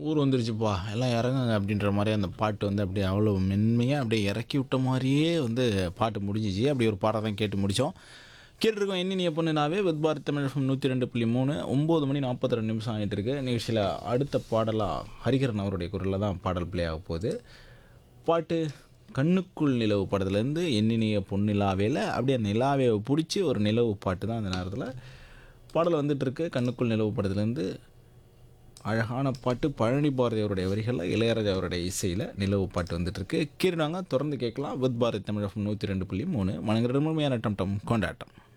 ஊர் வந்துருச்சுப்பா எல்லாம் இறங்குங்க அப்படின்ற மாதிரி அந்த பாட்டு வந்து அப்படியே அவ்வளோ மென்மையாக அப்படியே இறக்கி விட்ட மாதிரியே வந்து பாட்டு முடிஞ்சிச்சு அப்படி ஒரு பாட்டை தான் கேட்டு முடித்தோம் கேட்டிருக்கோம் எண்ணினிய பொண்ணுனாவே வித் பாரத் தமிழ் நூற்றி ரெண்டு புள்ளி மூணு ஒம்பது மணி நாற்பத்தி ரெண்டு நிமிஷம் ஆகிட்டு இருக்கு நிகழ்ச்சியில் அடுத்த பாடலாக ஹரிகரன் அவருடைய குரலில் தான் பாடல் ப்ளே ஆக போகுது பாட்டு கண்ணுக்குள் நிலவு படத்துலேருந்து எண்ணினிய பொன்னிலாவேல அப்படியே நிலாவை பிடிச்சி ஒரு நிலவு பாட்டு தான் அந்த நேரத்தில் பாடல் வந்துட்டுருக்கு கண்ணுக்குள் நிலவு படத்துலேருந்து அழகான பாட்டு பழனி பாரதி அவருடைய வரிகளில் இளையராஜா அவருடைய இசையில் நிலவு பாட்டு வந்துட்டுருக்கு கீறினாங்க தொடர்ந்து கேட்கலாம் வித் பாரதி தமிழ் நூற்றி ரெண்டு புள்ளி மூணு மனங்கிற முழுமையான டம் டம் கொண்டாட்டம்